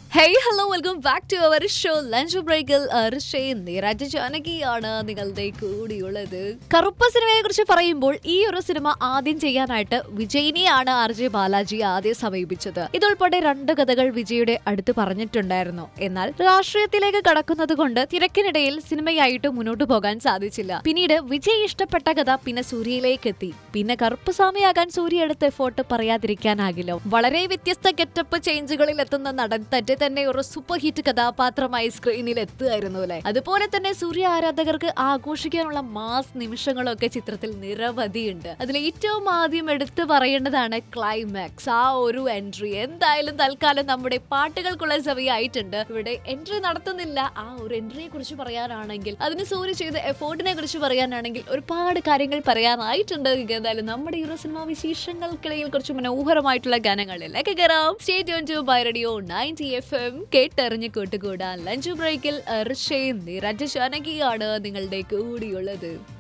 hey hello welcome back to our show lunch ബ്രേക്കിൽ ഋഷയും നിരജ ജാനകിയാണ് നിങ്ങളുടെ കൂടിയുള്ളത് കറുപ്പ സിനിമയെ കുറിച്ച് പറയുമ്പോൾ ഈ ഒരു സിനിമ ആദ്യം ചെയ്യാനായിട്ട് വിജയിനെയാണ് ആർ ജെ ബാലാജി ആദ്യം സമീപിച്ചത് ഇതുൾപ്പെടെ രണ്ട് കഥകൾ വിജയുടെ അടുത്ത് പറഞ്ഞിട്ടുണ്ടായിരുന്നു എന്നാൽ രാഷ്ട്രീയത്തിലേക്ക് കടക്കുന്നത് കൊണ്ട് തിരക്കിനിടയിൽ സിനിമയായിട്ട് മുന്നോട്ട് പോകാൻ സാധിച്ചില്ല പിന്നീട് വിജയ് ഇഷ്ടപ്പെട്ട കഥ പിന്നെ സൂര്യയിലേക്ക് എത്തി പിന്നെ കറുപ്പ് സ്വാമിയാകാൻ സൂര്യ എടുത്ത എഫോർട്ട് പറയാതിരിക്കാനാകില്ല വളരെ വ്യത്യസ്ത ഗെറ്റപ്പ് ചേഞ്ചുകളിൽ എത്തുന്ന നടൻ തന്റെ തന്നെ ഒരു സൂപ്പർ ഹിറ്റ് കഥാപാത്രമായി സ്ക്രീനിൽ എത്തുമായിരുന്നു അല്ലെ അതുപോലെ തന്നെ സൂര്യ ആരാധകർക്ക് ആഘോഷിക്കാനുള്ള മാസ് നിമിഷങ്ങളൊക്കെ ചിത്രത്തിൽ നിരവധിയുണ്ട് അതിൽ ഏറ്റവും ആദ്യം എടുത്തു പറയേണ്ടതാണ് ക്ലൈമാക്സ് ആ ഒരു എൻട്രി എന്തായാലും തൽക്കാലം നമ്മുടെ പാട്ടുകൾക്കുള്ള സമയമായിട്ടുണ്ട് ഇവിടെ എൻട്രി നടത്തുന്നില്ല ആ ഒരു എൻട്രിയെ കുറിച്ച് പറയാനാണെങ്കിൽ അതിന് സൂര്യ ചെയ്ത എഫോർട്ടിനെ കുറിച്ച് പറയാനാണെങ്കിൽ ഒരുപാട് കാര്യങ്ങൾ പറയാനായിട്ടുണ്ട് എന്തായാലും നമ്മുടെ ഈ ഒരു സിനിമ വിശേഷങ്ങൾക്കിടയിൽ കുറച്ച് മനോഹരമായിട്ടുള്ള ഗാനങ്ങളിലേക്ക് കയറാം stay tune to by radio ninety F M കേട്ടറിഞ്ഞ് കൂട്ടുകൂടാൻ ലഞ്ച് ബ്രേക്കിൽ ഋഷയും നിരഞ്ജ ജാനകിയാണ് നിങ്ങളുടെ കൂടിയുള്ളത്